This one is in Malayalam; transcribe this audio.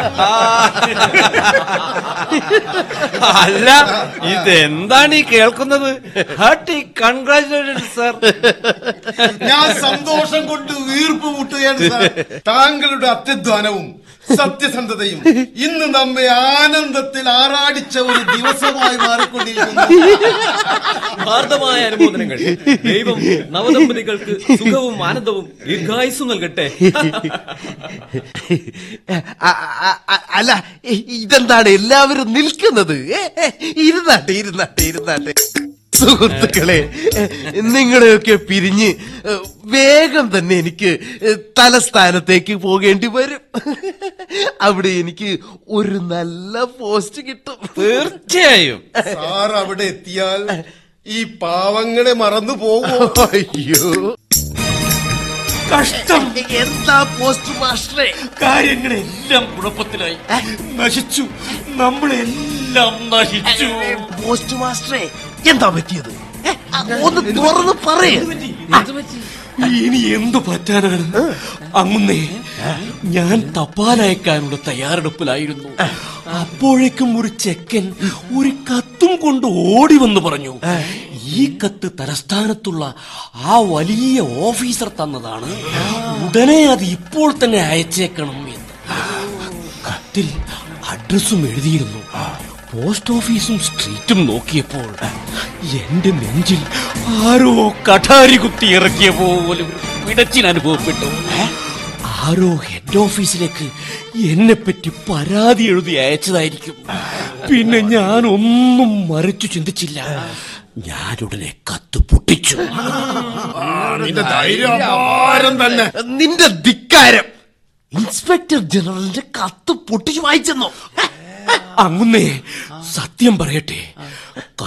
അല്ല ഇതെന്താണ് ഈ കേൾക്കുന്നത് ഹാർട്ടി കൺഗ്രാചുലേഷൻ സാർ ഞാൻ സന്തോഷം കൊണ്ട് വീർപ്പ് മുട്ടുകയാണ് സാർ താങ്കളുടെ അത്യധ്വാനവും സത്യസന്ധതയും ഇന്ന് നമ്മെ ആനന്ദത്തിൽ ആറാടിച്ച ഒരു ദിവസമായി മാറിക്കൊണ്ടിരിക്കുന്നു ഭാരതമായ അനുമോദനങ്ങൾ ദൈവം നവദമ്പതികൾക്ക് സുഖവും ആനന്ദവും ദീർഘായുസ്സും നൽകട്ടെ അ- അ- അ- അല്ല ഇ- ഇതെന്താണ് എല്ലാവരും നിൽക്കുന്നത് ഏ, ഏ, ഇരുന്നാട്ടെ ഇരുന്നാട്ടെ ഇരുന്നാട്ടെ സുഹൃത്തുക്കളെ നിങ്ങളെയൊക്കെ പിരിഞ്ഞ് ഏ, വേഗം തന്നെ എനിക്ക് ഏ, തലസ്ഥാനത്തേക്ക് പോകേണ്ടി വരും അവിടെ എനിക്ക് ഒരു നല്ല പോസ്റ്റ് കിട്ടും തീർച്ചയായും സാർ അവിടെ എത്തിയാൽ ഈ പാവങ്ങളെ മറന്നു പോകുമോ അയ്യോ കഷ്ടം എന്താ പോസ്റ്റ് മാസ്റ്ററെ കാര്യങ്ങളെല്ലാം കുഴപ്പത്തിലായി നശിച്ചു നമ്മളെല്ലാം നശിച്ചു പോസ്റ്റ് മാസ്റ്ററെ എന്താ പറ്റിയത് ഏ, ആ, ഒന്ന് തുറന്ന് പറയേ ഇനി എന്തു പറ്റാനാണ് അങ്ങുന്നേ ഞാൻ തപാലയക്കാനുള്ള തയ്യാറെടുപ്പിലായിരുന്നു അപ്പോഴേക്കും ഒരു ചെക്കൻ ഒരു കത്തും കൊണ്ട് ഓടി വന്ന് പറഞ്ഞു ഈ കത്ത് തലസ്ഥാനത്തുള്ള ആ വലിയ ഓഫീസർ തന്നതാണ് ഉടനെ അത് ഇപ്പോൾ തന്നെ അയച്ചേക്കണം എന്ന് കത്തിൽ അഡ്രസ്സും എഴുതിയിരുന്നു പോസ്റ്റ് ഓഫീസും സ്ട്രീറ്റും നോക്കിയപ്പോൾ എന്റെ നെഞ്ചിൽ ആരോ കഠാരി കുത്തി ഇറക്കിയ പോലും പിടച്ചിൽ അനുഭവപ്പെട്ടു ആരോ ഹെഡ് ഓഫീസിലേക്ക് എന്നെ പറ്റി പരാതി എഴുതി അയച്ചതായിരിക്കും പിന്നെ ഞാൻ ഒന്നും മറിച്ചു ചിന്തിച്ചില്ല ഞാനുടനെ കത്ത് പൊട്ടിച്ചു നിന്റെ ധൈര്യം അപാരം തന്നെ നിന്റെ ധിക്കാരം ഇൻസ്പെക്ടർ ജനറലിന്റെ കത്ത് പൊട്ടിച്ചു വായിച്ചെന്നോ അങ്ങുന്നേ സത്യം പറയട്ടെ